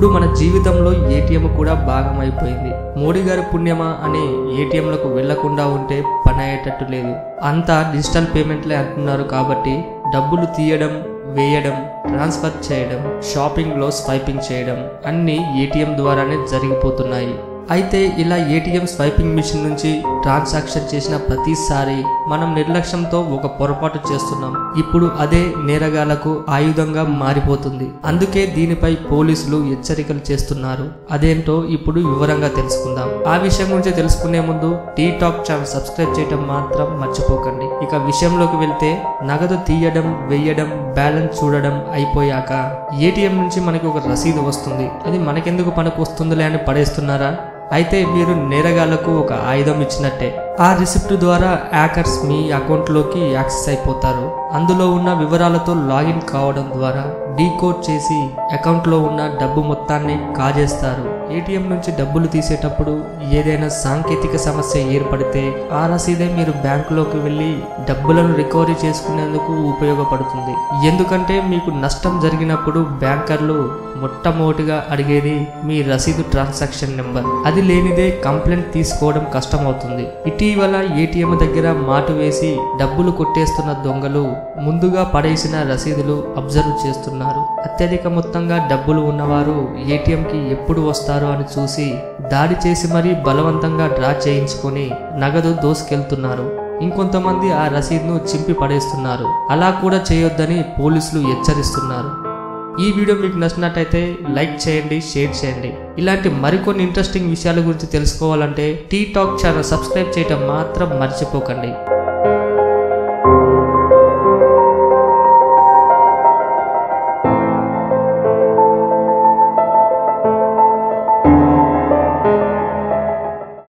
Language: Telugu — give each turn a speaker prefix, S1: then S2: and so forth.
S1: ఇప్పుడు మన జీవితంలో ఏటీఎం కూడా భాగం అయిపోయింది మోడీ గారి పుణ్యమా అని ఏటీఎంలకు వెళ్లకుండా ఉంటే పని అయ్యేటట్టు లేదు అంతా డిజిటల్ పేమెంట్లే అంటున్నారు కాబట్టి డబ్బులు తీయడం వేయడం ట్రాన్స్ఫర్ చేయడం షాపింగ్లో స్వైపింగ్ చేయడం అన్నీ ఏటీఎం ద్వారానే జరిగిపోతున్నాయి అయితే ఇలా ఏటీఎం స్వైపింగ్ మిషన్ నుంచి ట్రాన్సాక్షన్ చేసిన ప్రతిసారి మనం నిర్లక్ష్యంతో ఒక పొరపాటు చేస్తున్నాం ఇప్పుడు అదే నేరగాళ్లకు ఆయుధంగా మారిపోతుంది అందుకే దీనిపై పోలీసులు హెచ్చరికలు చేస్తున్నారు అదేంటో ఇప్పుడు వివరంగా తెలుసుకుందాం ఆ విషయం గురించి తెలుసుకునే ముందు టీ టాక్ ఛానల్ సబ్స్క్రైబ్ చేయడం మాత్రం మర్చిపోకండి ఇక విషయంలోకి వెళ్తే నగదు తీయడం వెయ్యడం బ్యాలెన్స్ చూడడం అయిపోయాక ఏటీఎం నుంచి మనకి ఒక రసీదు వస్తుంది అది మనకెందుకు పనికి వస్తుందిలే అని పడేస్తున్నారా అయితే మీరు నేరగాళ్లకు ఒక ఆయుధం ఇచ్చినట్టే ఆ రిసిప్ట్ ద్వారా హ్యాకర్స్ మీ అకౌంట్లోకి యాక్సెస్ అయిపోతారు అందులో ఉన్న వివరాలతో లాగిన్ కావడం ద్వారా డీకోడ్ చేసి అకౌంట్లో ఉన్న డబ్బు మొత్తాన్ని కాజేస్తారు ఏటీఎం నుంచి డబ్బులు తీసేటప్పుడు ఏదైనా సాంకేతిక సమస్య ఏర్పడితే ఆ రసీదే మీరు బ్యాంకులోకి వెళ్ళి డబ్బులను రికవరీ చేసుకునేందుకు ఉపయోగపడుతుంది ఎందుకంటే మీకు నష్టం జరిగినప్పుడు బ్యాంకర్లు మొట్టమొదటిగా అడిగేది మీ రసీదు ట్రాన్సాక్షన్ నెంబర్ అది లేనిదే కంప్లైంట్ తీసుకోవడం కష్టమవుతుంది ఇటీవల ఏటీఎం దగ్గర మాటు వేసి డబ్బులు కొట్టేస్తున్న దొంగలు ముందుగా పడేసిన రసీదులు అబ్జర్వ్ చేస్తున్నారు అత్యధిక మొత్తంగా డబ్బులు ఉన్నవారు ఏటీఎంకి ఎప్పుడు వస్తారో అని చూసి దాడి చేసి మరీ బలవంతంగా డ్రా చేయించుకొని నగదు దోసుకెళ్తున్నారు ఇంకొంతమంది ఆ రసీదును చింపి పడేస్తున్నారు అలా కూడా చేయొద్దని పోలీసులు హెచ్చరిస్తున్నారు ఈ వీడియో మీకు నచ్చినట్టయితే లైక్ చేయండి షేర్ చేయండి ఇలాంటి మరికొన్ని ఇంట్రెస్టింగ్ విషయాల గురించి తెలుసుకోవాలంటే టీ టాక్ ఛానల్ సబ్స్క్రైబ్ చేయడం మాత్రం మర్చిపోకండి